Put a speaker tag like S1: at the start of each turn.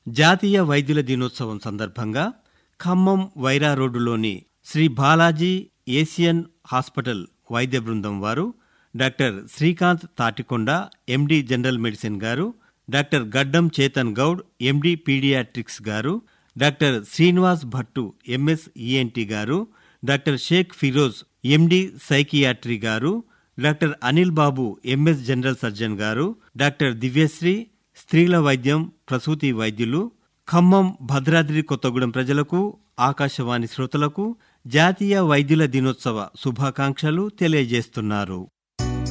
S1: జాతీయ వైద్యుల దినోత్సవం సందర్భంగా ఖమ్మం వైరా రోడ్డులోని శ్రీ బాలాజీ ఏసియన్ హాస్పిటల్ వైద్య బృందం వారు doctor Srikanth Tatikonda MD general medicine గారు doctor Gaddam Chetan Goud MD paediatrics గారు doctor Srinivas Bhattu MS ENT గారు doctor Sheikh Firoz MD psychiatry గారు doctor Anil Babu MS general surgeon గారు డాక్టర్ దివ్యశ్రీ స్త్రీల వైద్యం ప్రసూతి వైద్యులు ఖమ్మం భద్రాద్రి కొత్తగూడెం ప్రజలకు ఆకాశవాణి శ్రోతలకు జాతీయ వైద్యుల దినోత్సవ శుభాకాంక్షలు తెలియజేస్తున్నారు